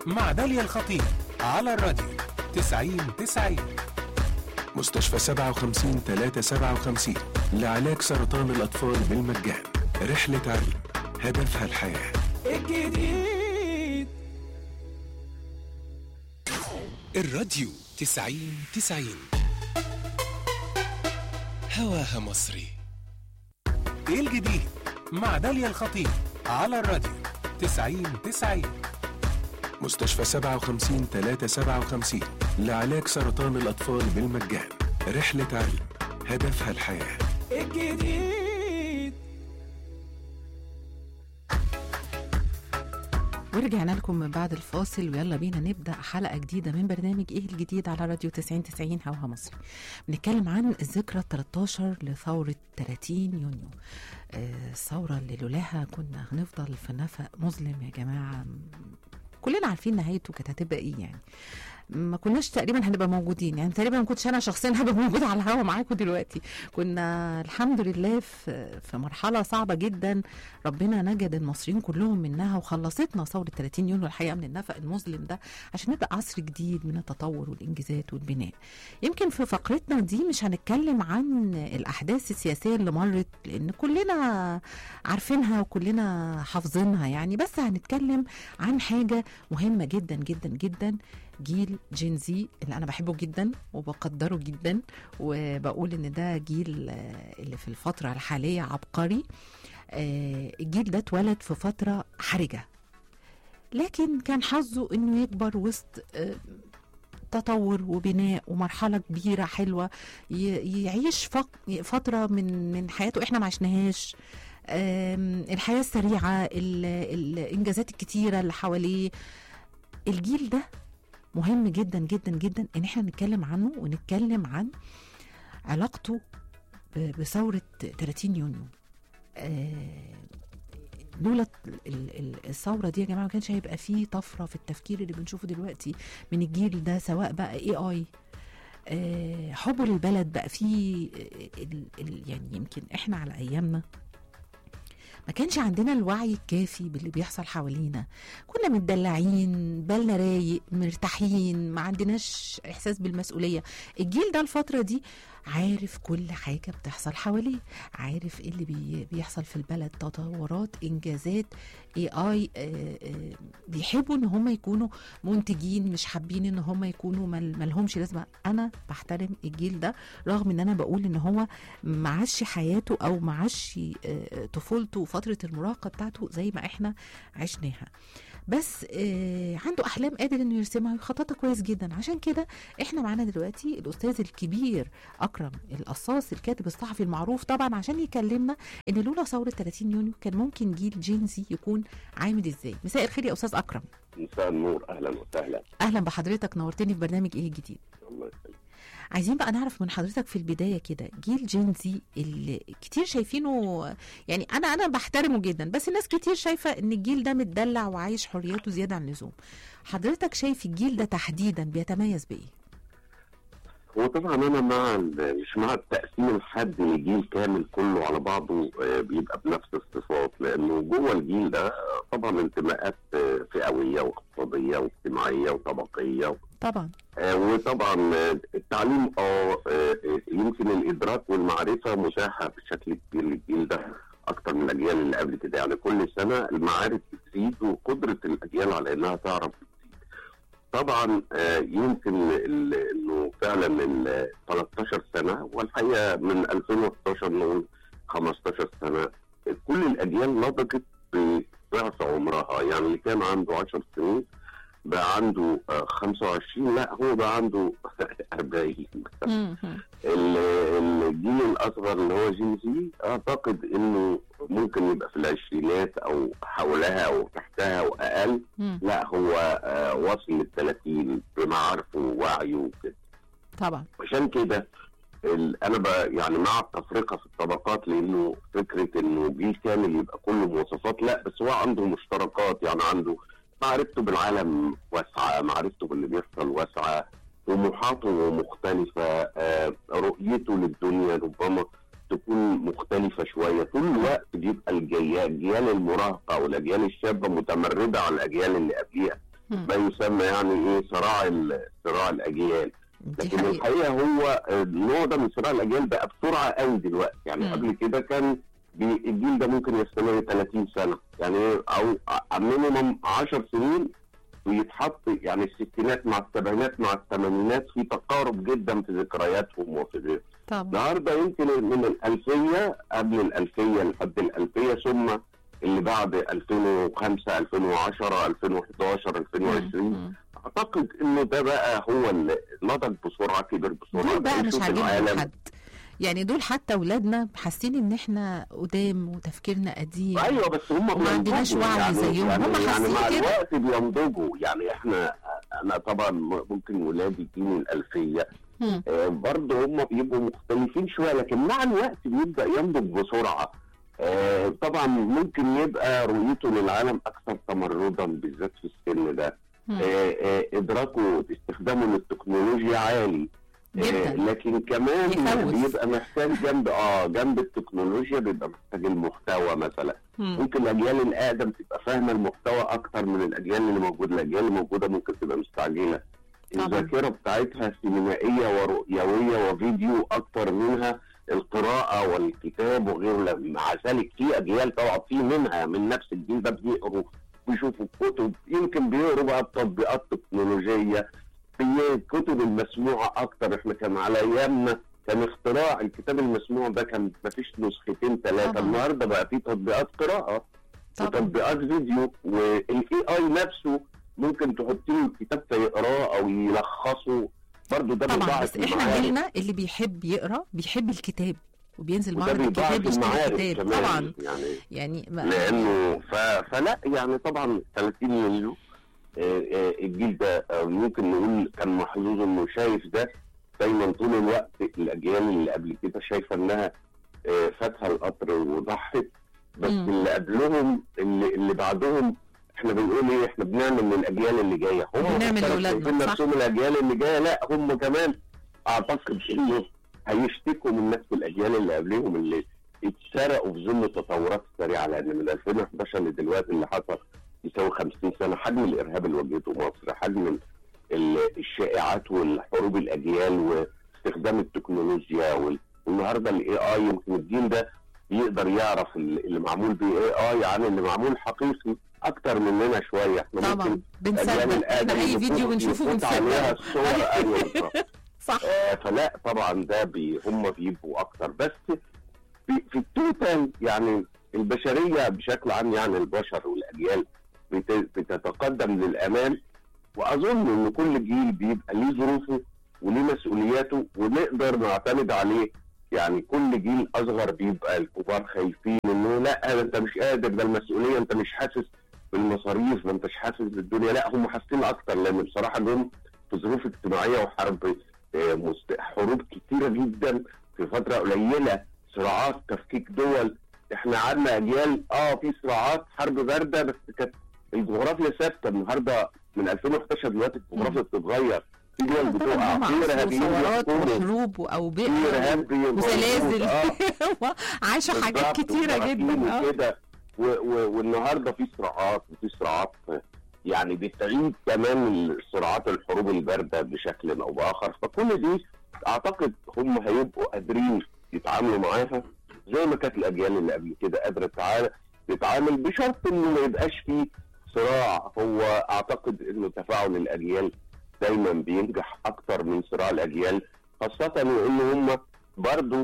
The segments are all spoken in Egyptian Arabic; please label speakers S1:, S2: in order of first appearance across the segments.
S1: مع داليا الخطيب على الراديو 90 90
S2: مستشفى 57 357 لعلاج سرطان الأطفال بالمجان رحلة علم هدفها الحياة
S1: الجديد الراديو 90 90 هواها مصري ايه الجديد مع داليا الخطيب على الراديو 90 90
S2: مستشفى 57 357 لعلاج سرطان الأطفال بالمجان رحلة علم هدفها الحياة
S1: الجديد
S3: ورجعنا لكم من بعد الفاصل ويلا بينا نبدا حلقه جديده من برنامج ايه الجديد على راديو 90 90 هواها مصري بنتكلم عن الذكرى 13 لثوره 30 يونيو آه، الثوره اللي لولاها كنا هنفضل في نفق مظلم يا جماعه كلنا عارفين نهايته كانت هتبقى ايه يعني ما كناش تقريبا هنبقى موجودين يعني تقريبا ما كنتش انا شخصيا هبقى موجوده على الهوا معاكم دلوقتي كنا الحمد لله في في مرحله صعبه جدا ربنا نجد المصريين كلهم منها وخلصتنا ثوره 30 يونيو الحقيقه من النفق المظلم ده عشان نبدا عصر جديد من التطور والانجازات والبناء يمكن في فقرتنا دي مش هنتكلم عن الاحداث السياسيه اللي مرت لان كلنا عارفينها وكلنا حافظينها يعني بس هنتكلم عن حاجه مهمه جدا جدا جدا جيل جين زي اللي انا بحبه جدا وبقدره جدا وبقول ان ده جيل آه، اللي في الفتره الحاليه عبقري آه، الجيل ده اتولد في فتره حرجه لكن كان حظه انه يكبر وسط آه، تطور وبناء ومرحله كبيره حلوه ي- يعيش فق- فتره من من حياته احنا ما عشناهاش آم، الحياه السريعه ال- الانجازات الكتيره اللي حواليه الجيل ده مهم جدا جدا جدا ان احنا نتكلم عنه ونتكلم عن علاقته ب- بثوره 30 يونيو آه، لولا ال- ال- الثوره دي يا جماعه ما كانش هيبقى فيه طفره في التفكير اللي بنشوفه دلوقتي من الجيل ده سواء بقى اي اي حبه للبلد بقى فيه آه، ال- ال- يعني يمكن احنا على ايامنا ما كانش عندنا الوعي الكافي باللي بيحصل حوالينا كنا متدلعين بالنا رايق مرتاحين ما عندناش احساس بالمسؤوليه الجيل ده الفتره دي عارف كل حاجه بتحصل حواليه عارف ايه اللي بي بيحصل في البلد تطورات انجازات اي اي بيحبوا ان هم يكونوا منتجين مش حابين ان هم يكونوا مل ملهمش لازمه انا بحترم الجيل ده رغم ان انا بقول ان هو معاش حياته او معاش آه، طفولته وفتره المراهقه بتاعته زي ما احنا عشناها بس آه، عنده احلام قادر انه يرسمها ويخططها كويس جدا عشان كده احنا معانا دلوقتي الاستاذ الكبير اكرم القصاص الكاتب الصحفي المعروف طبعا عشان يكلمنا ان لولا ثوره 30 يونيو كان ممكن جيل جينزي يكون عامل ازاي مساء الخير يا استاذ اكرم
S4: مساء النور اهلا وسهلا
S3: اهلا بحضرتك نورتني في برنامج ايه الجديد
S4: الله يسلمك
S3: عايزين بقى نعرف من حضرتك في البدايه كده جيل جينزي اللي كتير شايفينه يعني انا انا بحترمه جدا بس الناس كتير شايفه ان الجيل ده متدلع وعايش حريته زياده عن اللزوم حضرتك شايف الجيل ده تحديدا بيتميز بايه
S4: هو طبعا انا مع ال- مش مع التقسيم الحد لجيل كامل كله على بعضه آه، بيبقى بنفس الصفات لانه جوه الجيل ده آه، طبعا انتماءات آه، فئويه واقتصاديه واجتماعيه وطبقيه
S3: طبعا
S4: آه، وطبعا آه، التعليم اه آه، يمكن الادراك والمعرفه متاحه بشكل كبير للجيل ده اكتر من الاجيال اللي قبل كده يعني كل سنه المعارف بتزيد وقدره الاجيال على انها تعرف بتزيد طبعا آه، يمكن ال- انه فعلا من 13 سنه والحقيقه من 2011 نقول 15 سنه كل الاجيال نضجت بضعف عمرها يعني اللي كان عنده 10 سنين بقى عنده آه، 25 لا هو بقى عنده 40 ال- الجيل الاصغر اللي هو جين زي اعتقد انه ممكن يبقى في العشرينات او حولها او تحتها او اقل
S3: مم.
S4: لا هو آه، واصل لل 30 بمعارفه ووعيه وكده
S3: طبعا
S4: عشان كده ال- انا ب- يعني مع التفرقه في الطبقات لانه فكره انه جيل كامل يبقى كله مواصفات لا بس هو عنده مشتركات يعني عنده معرفته بالعالم واسعه معرفته باللي بيحصل واسعه طموحاته مختلفه آه، رؤيته للدنيا ربما تكون مختلفة شوية طول الوقت بيبقى الجيال الأجيال المراهقة والأجيال الشابة متمردة على الأجيال اللي قبليها
S3: مم.
S4: ما يسمى يعني ايه صراع ال- صراع الاجيال
S3: دي
S4: لكن
S3: حقيقة
S4: الحقيقه هو النوع ده من صراع الاجيال بقى بسرعه قوي دلوقتي يعني
S3: مم.
S4: قبل كده كان بي- الجيل ده ممكن يستمر 30 سنه يعني او مينيمم 10 سنين ويتحط يعني الستينات مع السبعينات مع الثمانينات في تقارب جدا في ذكرياتهم وفي غيره
S3: طبعا
S4: النهارده يمكن من الألفية قبل الألفية لحد الألفية ثم اللي بعد 2005 2010 2011 2020
S3: مم.
S4: اعتقد انه ده بقى هو اللي نضج بسرعه كبر بسرعه
S3: دول بقى مش
S4: بيشوف
S3: عاجبهم
S4: العالم.
S3: حد يعني دول حتى اولادنا حاسين ان احنا قدام وتفكيرنا قديم
S4: ايوه بس هم
S3: وما عندناش
S4: بينضجوا
S3: وعي زيهم.
S4: يعني,
S3: هم
S4: يعني
S3: حاسين
S4: مع
S3: كده.
S4: الوقت بينضجوا يعني احنا انا طبعا ممكن ولادي جيل الالفيه
S3: مم.
S4: آه، برضه هم بيبقوا مختلفين شويه لكن مع الوقت بيبدا ينضج بسرعه آه، طبعا ممكن يبقى رؤيته للعالم اكثر تمردا بالذات في السن ده
S3: مم.
S4: آه، آه، ادراكه استخدامه للتكنولوجيا عالي آه،
S3: جدا
S4: لكن كمان
S3: يخوف.
S4: بيبقى محتاج جنب اه جنب التكنولوجيا بيبقى محتاج المحتوى مثلا
S3: مم.
S4: ممكن الاجيال الاقدم تبقى فاهمه المحتوى اكتر من الاجيال اللي موجوده الاجيال اللي موجوده ممكن تبقى مستعجله
S3: طبعا.
S4: الذاكره بتاعتها سينمائيه ورؤيويه وفيديو اكتر منها القراءه والكتاب وغيره مع ذلك في اجيال طبعا في منها من نفس الجيل ده بيقروا بيشوفوا كتب يمكن بيقروا بقى بتطبيقات تكنولوجيه في الكتب المسموعه اكتر احنا كان على ايامنا كان اختراع الكتاب المسموع ده كان مفيش نسختين ثلاثه
S3: طبعا.
S4: النهارده بقى في تطبيقات قراءه
S3: طبعا
S4: وتطبيقات فيديو والاي اي نفسه ممكن تحطي له الكتاب فيقراه او يلخصه برضه ده
S3: طبعا
S4: بيضاعف
S3: بس احنا
S4: المعارف.
S3: جيلنا اللي بيحب يقرا بيحب الكتاب وبينزل
S4: وده
S3: معرض
S4: بيضاعف
S3: الكتاب يشتري
S4: المعارف
S3: كتاب
S4: كمان
S3: طبعا
S4: يعني
S3: يعني ما
S4: لانه ف... فلا يعني طبعا 30 يوليو آه، آه، الجيل ده آه، ممكن نقول كان محظوظ انه شايف ده دايما طول الوقت الاجيال اللي قبل كده شايفه انها آه، فاتها القطر وضحت بس
S3: مم.
S4: اللي قبلهم اللي, اللي بعدهم احنا بنقول ايه احنا بنعمل للاجيال اللي جايه هم
S3: بنعمل
S4: كانوا
S3: لأولادنا،
S4: شايفين
S3: صح.
S4: نفسهم الاجيال اللي جايه لا هم كمان اعتقد انه هيشتكوا من نفس الاجيال اللي قبلهم اللي اتسرقوا في ظل التطورات السريعه لان من 2011 لدلوقتي اللي حصل يساوي 50 سنه حجم الارهاب اللي واجهته مصر حجم ال- الشائعات والحروب الاجيال واستخدام التكنولوجيا وال- والنهارده الاي اي يمكن الجيل ده يقدر يعرف ال- اللي معمول باي اي عن اللي معمول حقيقي اكتر مننا شويه احنا
S3: طبعا
S4: ممكن
S3: بنصدق
S4: الأجيال
S3: احنا
S4: الأقدم
S3: اي فيديو
S4: يفوت-
S3: بنشوفه
S4: يفوت عليها
S3: بنصدقه
S4: الصور ايوه بالظبط.
S3: صح
S4: آه، فلا طبعا ده بي هم بيبقوا اكتر بس في, في التوتال يعني البشريه بشكل عام يعني البشر والاجيال بت- بتتقدم للامام واظن ان كل جيل بيبقى ليه ظروفه وليه مسؤولياته ونقدر نعتمد عليه يعني كل جيل اصغر بيبقى الكبار خايفين انه لا ده انت مش قادر ده المسؤوليه انت مش حاسس بالمصاريف ما انتش حاسس بالدنيا لا هم حاسين اكتر لان بصراحه جم في ظروف اجتماعيه وحرب آه، مست- حروب كتيره جدا في فتره قليله صراعات تفكيك دول احنا قعدنا اجيال اه في صراعات حرب بارده بس كانت الجغرافيا ثابته النهارده من 2011 دلوقتي الجغرافيا بتتغير في دول بتقع
S3: طبعا
S4: في
S3: هم
S4: ارهابيين
S3: وثورات
S4: بيحكموا
S3: وحروب
S4: في
S3: واوبئه
S4: ارهاب بيبقى
S3: وزلازل
S4: موجود. آه.
S3: عاشوا حاجات
S4: بالظبط،
S3: كتيره
S4: وبراكين
S3: جدا اه
S4: وكده و- و- والنهارده في صراعات وفي صراعات يعني بتعيد كمان الصراعات الحروب البارده بشكل او باخر فكل دي اعتقد هم هيبقوا قادرين يتعاملوا معاها زي ما كانت الاجيال اللي قبل كده قادره تتعامل تتعامل بشرط انه ما يبقاش فيه صراع هو اعتقد انه تفاعل الاجيال دايما بينجح اكتر من صراع الاجيال خاصه وان هم برضو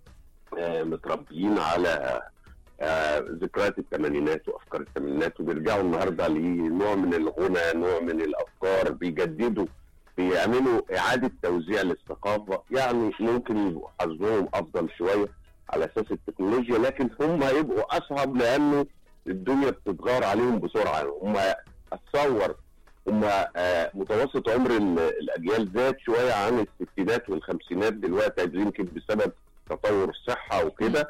S4: آه، متربيين على آه، ذكريات الثمانينات وافكار الثمانينات وبيرجعوا النهارده لنوع من الغنى نوع من الافكار بيجددوا بيعملوا اعاده توزيع للثقافه يعني ممكن يبقوا حظهم افضل شويه على اساس التكنولوجيا لكن هم هيبقوا اصعب لانه الدنيا بتتغير عليهم بسرعه هم اتصور هم آه، متوسط عمر ال- الاجيال زاد شويه عن الستينات والخمسينات دلوقتي يمكن بسبب تطور الصحه وكده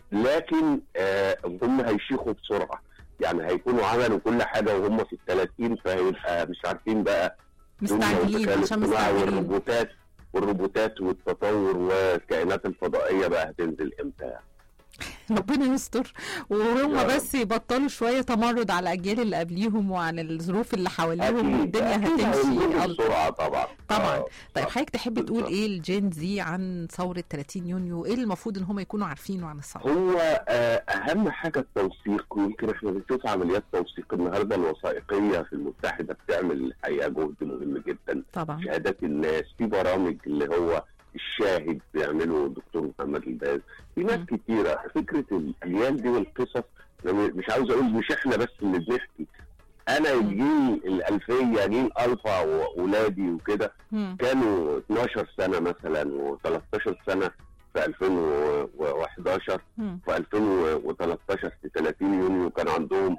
S4: لكن آه، هم هيشيخوا بسرعه يعني هيكونوا عملوا كل حاجه وهم في الثلاثين فهيبقى مش عارفين بقى
S3: مستعجلين
S4: الذكاء
S3: عشان
S4: الاصطناعي
S3: مستعجلين
S4: والروبوتات والروبوتات والتطور والكائنات الفضائيه بقى هتنزل امتى
S3: ربنا يستر وهم
S4: يا رب.
S3: بس يبطلوا شويه تمرد على الاجيال اللي قبليهم وعن الظروف اللي حواليهم
S4: أكيد،
S3: والدنيا
S4: أكيد
S3: هتمشي
S4: هينزلوا
S3: الله.
S4: بسرعه طبعا
S3: طبعا
S4: آه،
S3: طيب
S4: آه.
S3: حضرتك تحب تقول
S4: بالظبط.
S3: ايه الجين زي عن ثوره 30 يونيو ايه المفروض ان هم يكونوا عارفينه عن الثوره
S4: هو آه، اهم حاجه التوثيق ويمكن احنا بنشوف عمليات توثيق النهارده الوثائقيه في المتحده بتعمل الحقيقه جهد مهم جدا
S3: طبعا
S4: شهادات الناس في برامج اللي هو الشاهد بيعمله الدكتور محمد الباز في ناس
S3: مم.
S4: كتيره فكره الاجيال دي والقصص أنا مش عاوز اقول مش احنا بس اللي بنحكي انا
S3: مم.
S4: الجيل الالفيه جيل الفا واولادي وكده
S3: مم.
S4: كانوا 12 سنه مثلا و13 سنه في 2011
S3: مم.
S4: في 2013 في 30 يونيو كان عندهم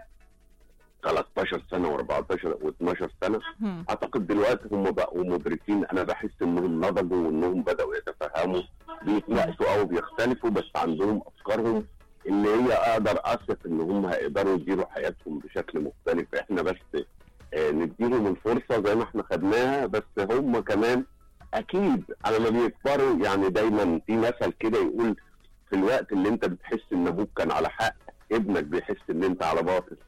S4: 13 سنه و14 و12 سنه
S3: مم.
S4: اعتقد دلوقتي هم بقوا مدركين انا بحس انهم نضجوا وانهم بداوا يتفهموا بيتناقشوا او بيختلفوا بس عندهم افكارهم اللي هي اقدر اثق ان هم هيقدروا يديروا حياتهم بشكل مختلف احنا بس آه، نديهم الفرصه زي ما احنا خدناها بس هم كمان اكيد على ما بيكبروا يعني دايما في مثل كده يقول في الوقت اللي انت بتحس ان ابوك كان على حق ابنك بيحس ان انت على باطل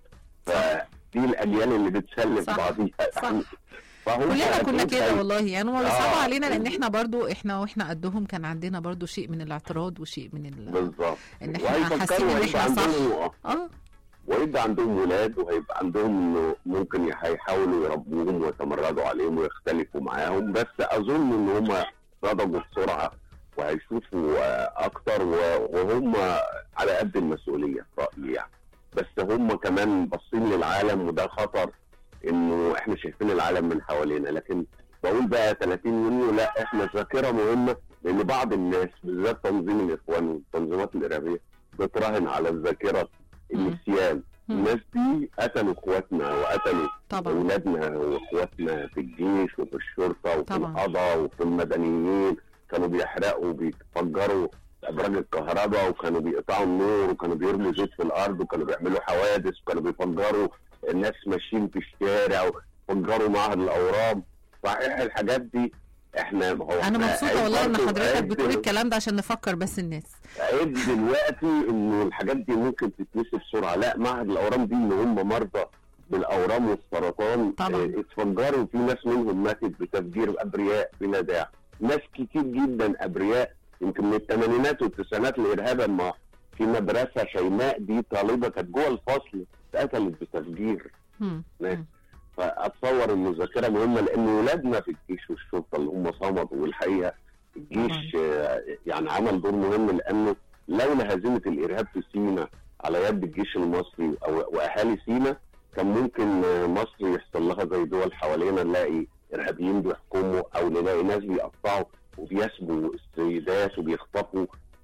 S4: فدي الاجيال اللي بتسلم
S3: صح.
S4: بعضيها
S3: صح.
S4: يعني فهم
S3: كلنا كنا
S4: أكيد
S3: كده
S4: هي-
S3: والله يعني هم
S4: آه.
S3: بيصعبوا علينا لان احنا برضو احنا واحنا قدهم كان عندنا برضو شيء من الاعتراض وشيء من ال...
S4: بالظبط
S3: ان احنا
S4: وهيفكروا
S3: حاسين ان
S4: وهيبقى
S3: احنا صح
S4: عندهم آه،
S3: اه
S4: ويبقى عندهم ولاد وهيبقى عندهم انه ممكن يح- هيحاولوا يربوهم ويتمردوا عليهم ويختلفوا معاهم بس اظن ان هم نضجوا بسرعه وهيشوفوا آه، اكتر و- وهم على قد المسؤوليه في رايي يعني بس هم كمان باصين للعالم وده خطر انه احنا شايفين العالم من حوالينا لكن بقول بقى 30 يونيو لا احنا ذاكره مهمه لان بعض الناس بالذات تنظيم الاخوان والتنظيمات الارهابيه بتراهن على الذاكره النسيان
S3: مم.
S4: الناس دي قتلوا اخواتنا وقتلوا
S3: طبعا
S4: اولادنا واخواتنا في الجيش وفي الشرطه وفي
S3: طبعا.
S4: القضاء وفي المدنيين كانوا بيحرقوا وبيفجروا ابراج الكهرباء وكانوا بيقطعوا النور وكانوا بيرموا زيت في الارض وكانوا بيعملوا حوادث وكانوا بيفجروا الناس ماشيين في الشارع وفجروا معهد الاورام صحيح الحاجات دي احنا هو
S3: انا
S4: إحنا
S3: مبسوطه
S4: عيب
S3: والله ان
S4: برضه
S3: حضرتك
S4: عيب
S3: بتقول الكلام ده عشان نفكر بس الناس
S4: عيب دلوقتي انه الحاجات دي ممكن تتنسي بسرعه لا معهد الاورام دي ان هم مرضى بالاورام والسرطان
S3: طبعا.
S4: آه، اتفجروا في ناس منهم ماتت بتفجير ابرياء بلا داعي ناس كتير جدا ابرياء يمكن من الثمانينات والتسعينات الارهاب اما في مدرسه شيماء دي طالبه كانت جوه الفصل اتقتلت بتفجير
S3: مم.
S4: ناس.
S3: مم.
S4: فاتصور ان الذاكره مهمه لان ولادنا في الجيش والشرطه اللي هم صمدوا والحقيقه الجيش آه، يعني عمل دور مهم لانه لولا هزيمه الارهاب في سينا على يد الجيش المصري أو واهالي سينا كان ممكن آه، مصر يحصل لها زي دول حوالينا نلاقي ارهابيين بيحكموا او نلاقي ناس بيقطعوا وبيسبوا السيدات وبيخطفوا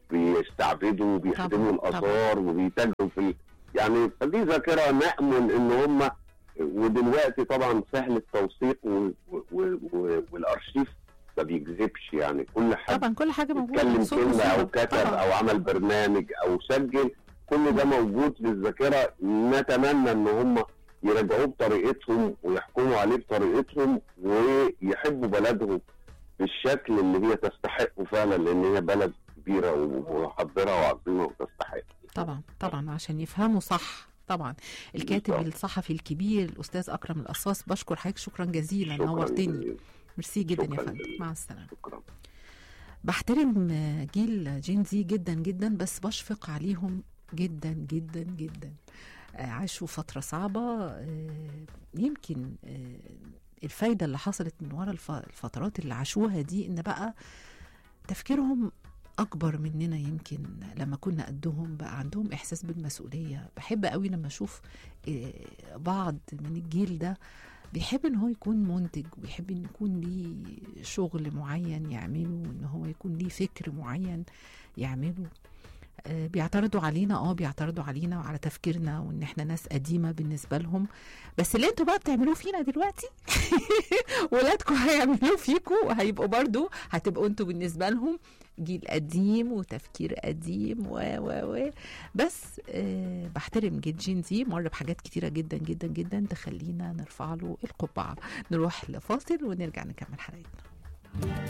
S4: بيستعبدوا وبيخدموا
S3: طبعاً،
S4: الاثار وبيتاجروا في ال- يعني فدي ذاكره نامل ان هم ودلوقتي طبعا سهل التوثيق و... و... و... والارشيف ما بيكذبش يعني كل حد
S3: طبعا كل حاجه موجوده
S4: اتكلم
S3: صوت
S4: كلمه
S3: وصورة.
S4: او كتب
S3: طبعاً.
S4: او عمل برنامج او سجل كل ده موجود في الذاكره نتمنى ان هم يراجعوه بطريقتهم ويحكموا عليه بطريقتهم ويحبوا بلدهم بالشكل اللي هي تستحقه فعلا لان هي بلد كبيره ومحضره وعظيمه وتستحق
S3: طبعا طبعا عشان يفهموا صح طبعا الكاتب
S4: بالظبط.
S3: الصحفي الكبير الاستاذ اكرم القصاص بشكر حضرتك شكرا جزيلا
S4: شكراً
S3: نورتني
S4: جزيلاً.
S3: ميرسي جدا يا
S4: شكراً
S3: فندم
S4: جزيلاً.
S3: مع السلامه
S4: شكرا
S3: بحترم جيل جين زي جدا جدا بس بشفق عليهم جدا جدا جدا آه، عاشوا فترة صعبة آه، يمكن آه، الفايدة اللي حصلت من ورا الف- الفترات اللي عاشوها دي ان بقى تفكيرهم أكبر مننا يمكن لما كنا قدهم بقى عندهم إحساس بالمسؤولية بحب قوي لما أشوف آه، بعض من الجيل ده بيحب ان هو يكون منتج وبيحب ان يكون ليه شغل معين يعمله وان هو يكون ليه فكر معين يعمله آه، بيعترضوا علينا اه بيعترضوا علينا وعلى تفكيرنا وان احنا ناس قديمه بالنسبه لهم بس اللي انتوا بقى بتعملوه فينا دلوقتي ولادكم هيعملوه فيكم وهيبقوا برضو هتبقوا انتوا بالنسبه لهم جيل قديم وتفكير قديم و و و بس آه بحترم جيل جين زي مر بحاجات كتيره جدا جدا جدا تخلينا نرفع له القبعه نروح لفاصل ونرجع نكمل حلقتنا